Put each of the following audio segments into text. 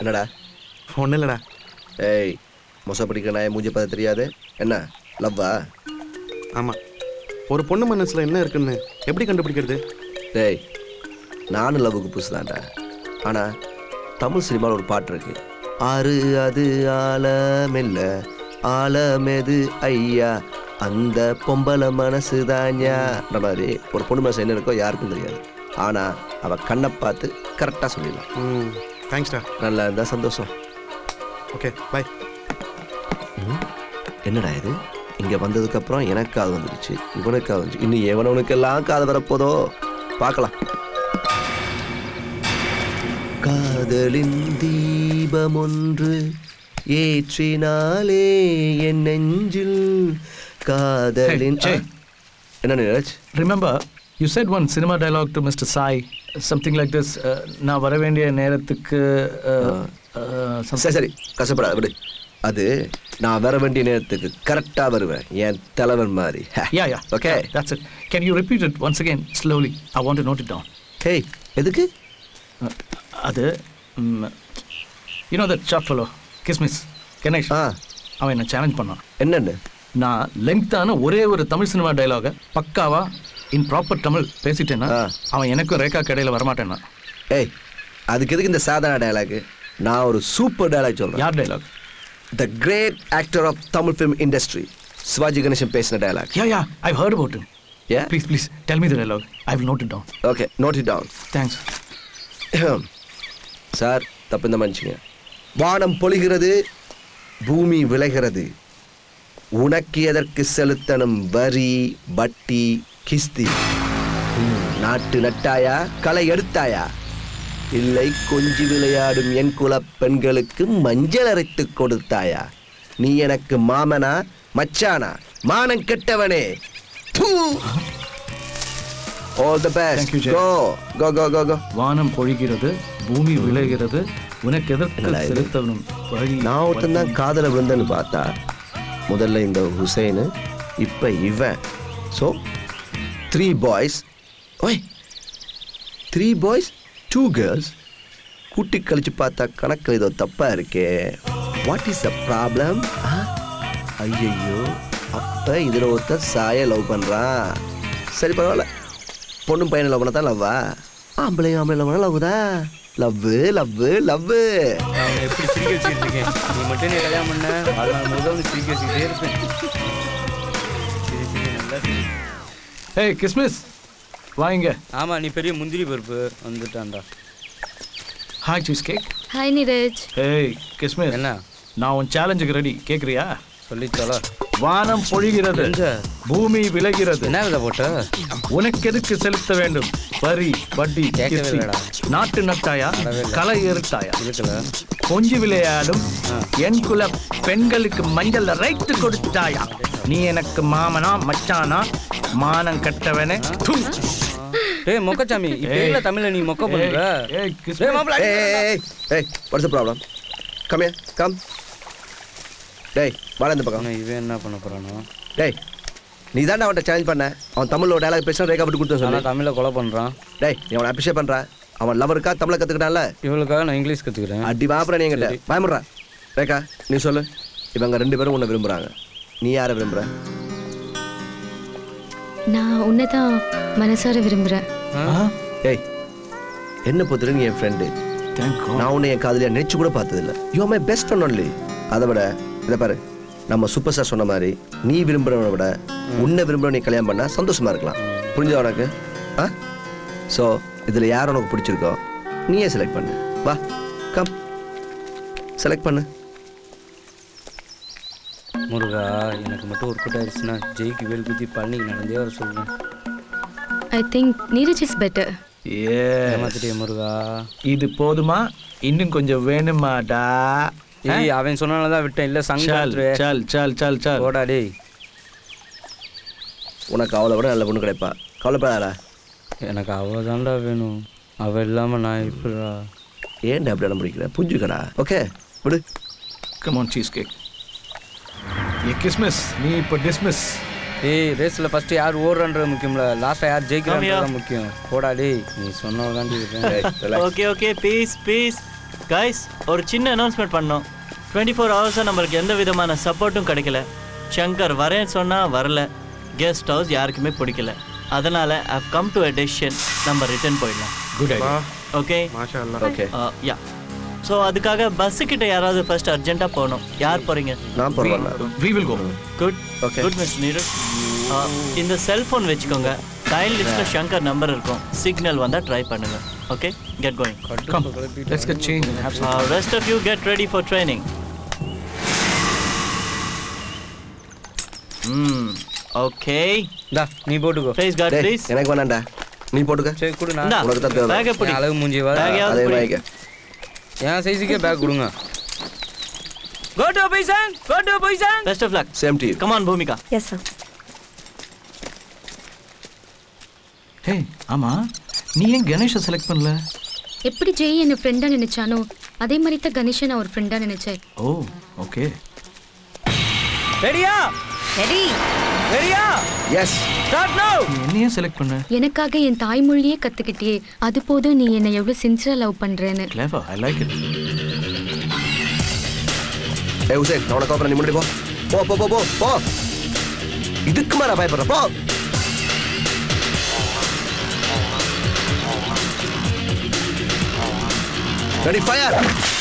என்னடா ஒன்றும் இல்லைடா ஏய் மொசை பிடிக்கிற நாயை மூஞ்சி பார்த்து தெரியாது என்ன லவ்வா ஆமாம் ஒரு பொண்ணு மனசில் என்ன இருக்குன்னு எப்படி கண்டுபிடிக்கிறது டேய் நானும் லவ்வுக்கு புதுசுதான்டா ஆனால் தமிழ் சினிமாவில் ஒரு பாட்டு இருக்கு ஆறு அது ஆலமெல்ல ஆலமெது ஐயா அந்த பொம்பளை மனசு தான்யான்ற மாதிரி ஒரு பொண்ணு மனசு என்ன இருக்கோ யாருக்கும் தெரியாது ஆனால் அவள் கண்ணை பார்த்து கரெக்டாக சொல்லிடலாம் ம் தேங்க்ஸ்டா நல்லா இருந்தால் சந்தோஷம் ஓகே பாய் என்னடா இது இங்கே வந்ததுக்கப்புறம் எனக்கு காது வந்துடுச்சு இவனுக்கு காது வந்துச்சு இன்னும் எவனவனுக்கெல்லாம் காது வரப்போதோ பார்க்கலாம் காதலின் தீபம் ஒன்று ஏற்றினாலே என் நெஞ்சில் காதலின் Hey, Jay. ஆ? என்ன Neeraj Remember, you said one cinema dialogue to Mr. Sai, something like this. Uh, நான் வர வேண்டிய நேரத்துக்கு uh, uh, something- சரி சரி கஷ்டப்படாத விடு அது நான் வர வேண்டிய நேரத்துக்கு கரெக்டாக வருவேன் என் தலைவன் மாதிரி Yeah, yeah. Okay That's it. Can you repeat it once again slowly? I want to note it down. Hey எதுக்கு Uh, அது mm, you know that short fellow, Kismis, Ganesh. ஆ அவன் என்ன சேலஞ்ச் பண்ணான் என்னன்னு நான் லெங்க்தான ஒரே ஒரு தமிழ் சினிமா டைலாக பக்காவா இன் ப்ராப்பர் தமிழ் பேசிட்டேன்னா ஆ. அவன் எனக்கும் ரேகா கடையில் வரமாட்டேன்னா ஏய் அதுக்கு எதுக்கு இந்த சாதாரண டயலாக் நான் ஒரு சூப்பர் டயலாக் சொல்றேன் யார் dialogue the great actor of Tamil film industry Sivaji Ganesan பேசின dialogue ya ya I heard about him ஏ please please tell me the dialogue I will note it down okay note it down thanks sir தப்பு இந்த மனுஷங்க வானம் பொழிகிறது பூமி விளைகிறது உனக்கு எதற்கு செலுத்தணும் வரி வட்டி கிஸ்தி ம், நாட்டு நட்டாயா களை எடுத்தாயா இல்லை கொஞ்சி விளையாடும் என் குல பெண்களுக்கு மஞ்சள் அரைத்து கொடுத்தாயா நீ எனக்கு மாமனா மச்சானா மானம் கெட்டவனே all the Thank best you, Jay. Go go go go go வானம் பொழிகிறது பூமி விளைகிறது உனக்கு எதற்கு என்னடா இது? செலுத்தணும் வழி நான் ஒருத்தன் தான் காதல விழுந்தேன்னு பார்த்தா முதல்ல இந்த ஹுசைனு இப்போ இவன் ஸோ த்ரீ பாய்ஸ் ஓய் த்ரீ பாய்ஸ் டூ கேர்ள்ஸ் கூட்டி கழிச்சு பார்த்தா கணக்கில் ஏதோ தப்பாக இருக்கே வாட் இஸ் த ப்ராப்ளம் ஐயையோ அப்போ இதில் ஒருத்தன் சாய லவ் பண்ணுறான் சரி பரவாயில்ல பொண்ணும் பையனை லவ் பண்ண தான் லவ்வா ஆம்பளையும் ஆம்பளை லவ் பண்ண லவ் தான் லவ்வு லவ்வு லவ்வு நான் எப்படி சிரிக்க வச்சுட்டு இருக்கேன் நீ மட்டும் நீ கல்யாணம் பண்ண அதனால முதல்ல வந்து சிரிக்க வச்சுக்கிட்டே இருப்பேன் சரி சரி நல்லா சரி ஏய் கிஸ்மிஸ் வாங்க ஆமா நீ பெரிய முந்திரி பருப்பு வந்துட்டான்டா hi cheese cake hi Neeraj ஏய் கிஸ்மிஸ் என்ன நான் உன் சேலஞ்சுக்கு ரெடி கேட்குறியா சொல்லி சொல்ல வானம் பொழிகிறது எங்க? பூமி விளைகிறது என்ன விதை போட்ட உனக்கு எதுக்கு செலுத்த வேண்டும் வரி வட்டி கேட்கவே கிஸ்தி. இல்லடா. நாட்டு நட்டாயா வரவே இல்ல. களை எருட்டாயா இருக்கல கொஞ்சி விளையாடும் என் குல பெண்களுக்கு மஞ்சள் ரைத்து கொடுத்தாயா நீ எனக்கு மாமனா மச்சானா மானம் கட்டவனே து. டேய் மொக்கச்சாமி இப்போ ஏய். இல்ல தமிழ்ல நீ மொக்க பண்ற ஏய், ஏய், கிஸ்மிஸ். டேய் மாப்பிள Hey, hey, hey, hey, what's the problem? Come here, come. டேய் வாடா இந்த பக்கம் இவன் என்ன பண்ண போறானோ டேய் நீ தானே அவன்கிட்ட சேலஞ்ச் பண்ண அவன் தமிழ்ல ஒரு டயலாக் பேசுனா ரேகா விட்டு கொடுத்து ஆனா சொல்லு தமிழ்ல கொலை பண்றான் டேய் நீ அவனை அப்ரிஷியேட் பண்ற அவன் லவருக்கா தமிழை கத்துக்கிட்டான்ல இவளுக்காக நான் இங்கிலீஷ் கத்துக்கிறேன் அடி வாப்புற நீ என்கிட்ட சரி. பயமுடுறா ரேகா நீ சொல்லு இவங்க ரெண்டு பேரும் உன்னை விரும்புறாங்க நீ யாரை விரும்புற நான் உன்னை தான் மனசார விரும்புகிறேன் ஆ? ஏய் என்ன பொறுத்தவரை நீ என் ஃப்ரெண்டு Thank God. நான் உன்னை என் காதலியா நினைச்சு கூட பார்த்ததில்ல you my best friend only அதை விட இதை பாரு நம்ம சூப்பர் ஸ்டார் சொன்ன மாதிரி நீ விரும்புறவனை விட உன்னை விரும்புற நீ கல்யாணம் பண்ணா சந்தோஷமா இருக்கலாம் புரிஞ்சா உனக்கு ஆ ஸோ இதில் யார் உனக்கு பிடிச்சிருக்கோ நீயே செலக்ட் பண்ணு வா கம் செலக்ட் பண்ணு முருகா எனக்கு மட்டும் ஒரு கூட்டம் ஆயிடுச்சுன்னா ஜெய்க்கு வேல் குத்தி பழனிக்கு நடந்தே வர சொல்லுவேன் I think Neeraj is better Yes. ஏமாத்திட்டே முருகா இது போதுமா இன்னும் கொஞ்சம் வேணுமாடா ஏய் அவன் சொன்னால தான் விட்டேன் இல்ல சல் சங்க சல் சல் சல் சல் போடா டேய் உனக்கு அவளை விட நல்ல பொண்ணு கிடைப்பா கவலைப்படாதா எனக்கு அவ தான்டா வேணும் அவ இல்லாம நான் இப்படா ஏன்டா அப்படி இடம் பிடிக்கிற புரிஞ்சுக்கடா ஓகே விடு கம் ஆன் சீஸ் கேக் ஏ கிஸ்மிஸ் நீ இப்போ டிஸ்மிஸ் ஏய் ரேஸ்ல ஃபர்ஸ்ட் யார் ஓடுறன்றது முக்கியம்ல லாஸ்டா யார் ஜெயிக்கிறான்றது தான் முக்கியம் போடா டேய் நீ சொன்னவ தாண்டி ஏய், relax. Okay okay peace peace guys ஒரு சின்ன அனௌன்ஸ்மெண்ட் பண்ணோம் டுவெண்ட்டி ஃபோர் ஹவர்ஸாக நம்மளுக்கு எந்த விதமான சப்போர்ட்டும் கிடைக்கல சங்கர் வரேன்னு சொன்னால் வரல கெஸ்ட் ஹவுஸ் யாருக்குமே பிடிக்கல அதனால் I've come to a decision நம்ம ரிட்டர்ன் போயிடலாம் குட் ஐடியா ஓகே மாஷா அல்லா ஓகே யா ஸோ அதுக்காக பஸ்ஸு கிட்ட யாராவது ஃபர்ஸ்ட் அர்ஜென்ட்டாக போகணும் யார் போகிறீங்க நான் போறேன் we will go good Okay. Good miss Neeraj இந்த செல்ஃபோன் வச்சுக்கோங்க டயல் லிஸ்ட்டில் ஷங்கர் நம்பர் இருக்கும் சிக்னல் வந்தால் ட்ரை பண்ணுங்க okay get going come let's get change and have Uh, rest of you get ready for training. Hmm. Okay. இந்தா நீ போட்டுக்கோ Face guard, டேய், please. எனக்கு வேணாம்டா நீ போட்டுக்க சரி கொடு நான் இந்தா, உனக்கு தான் தேவை. bag அ பிடி. என் அளவு மூஞ்சி வர Bag யாவது அதே பிடி. வாங்கிக்க என் சைஸுக்கே பேக் கொடுங்க go to position go to position Best of luck. Same to Come on, Bhumika. Yes sir hey ஆமா நீ ஏன் கணேஷை செலக்ட் பண்ணல எப்படி ஜெய் என்ன ஃப்ரெண்டா நினைச்சானோ அதே மாதிரி தான் கணேஷை நான் ஒரு ஃப்ரெண்டா நினைச்சேன் ஓ ஓகே ரெடியா ரெடி ரெடியா எஸ் ஸ்டார்ட் நவ நீ என்னையே செலக்ட் பண்ண எனக்காக என் தாய்மொழியே கத்துக்கிட்டியே அது போதும் நீ என்னை எவ்வளவு சின்சியரா லவ் பண்றேன்னு கிளேவர் ஐ லைக் இட் ஏய் உசேன் நான் உனக்கு அப்புறம் நீ முன்னாடி போ போ போ போ போ போ இதுக்கு மேல பயப்படுற போ ரெடி ஃபயர்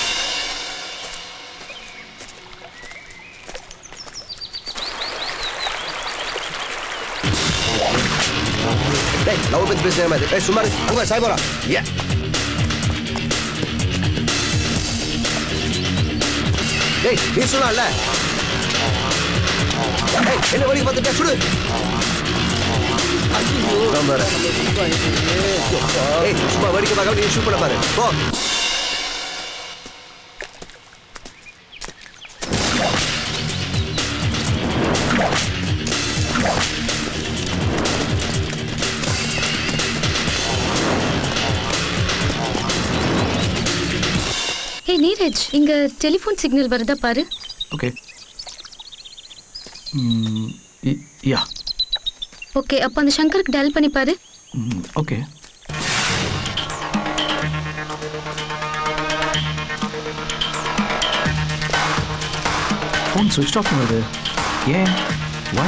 டேய் லவ் பத்தி பேசுற மாதிரி ஏய் சும்மா இரு. அங்க சாய் போறா ஏ டேய் நீ சொல்லல ஏய் என்ன வழி பார்த்துட்டே சுடு நான் பாரு. ஏய் சும்மா வேடிக்கை பார்க்காம நீ ஷூட் பண்ண பாரு போ ஹே நீரஜ் இங்க டெலிஃபோன் சிக்னல் வருதா பாரு ஓகே யா ஓகே அப்போ அந்த சங்கருக்கு டயல் பண்ணி பாரு ஓகே ஃபோன் சுவிட்ச் ஆஃப் பண்ணுது ஏன் வை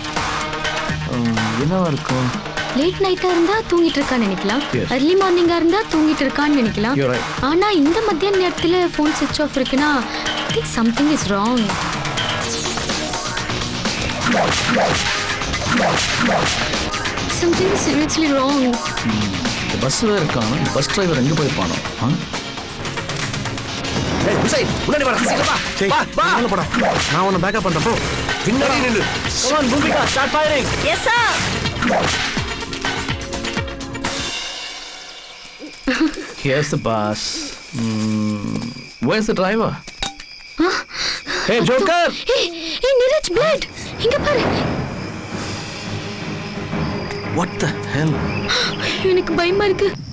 என்னவா இருக்கும் லேட் நைட்டா இருந்தா தூங்கிட்டு இருக்கான்னு நினைக்கலாம் Yes. அர்லி மார்னிங்கா இருந்தா தூங்கிட்டு இருக்கான்னு நினைக்கலாம் You're right. ஆனா இந்த மத்தியான நேரத்துல ஃபோன் சுவிட்ச் ஆஃப் இருக்குன்னா think something is wrong something is seriously wrong இந்த பஸ் வேறு இருக்கான் இந்த பஸ் டிரைவர் எங்கே போயிருப்பானோ ஆ ஏய் உசைன் முன்னாடி வாடா சீக்கிரம் வா சரி வா வா மேலே போடா நான் உன்னை பேக்கப் பண்ணுறேன் போ பின்னாடி நில்லு Come on, Bhumika, start firing. Yes sir Here's the bus. Mm, where's the driver? hey, Joker! ஏய் ஏய் நீரஜ் பிளட் இங்க பாரு What the hell? எனக்கு பயமா இருக்கு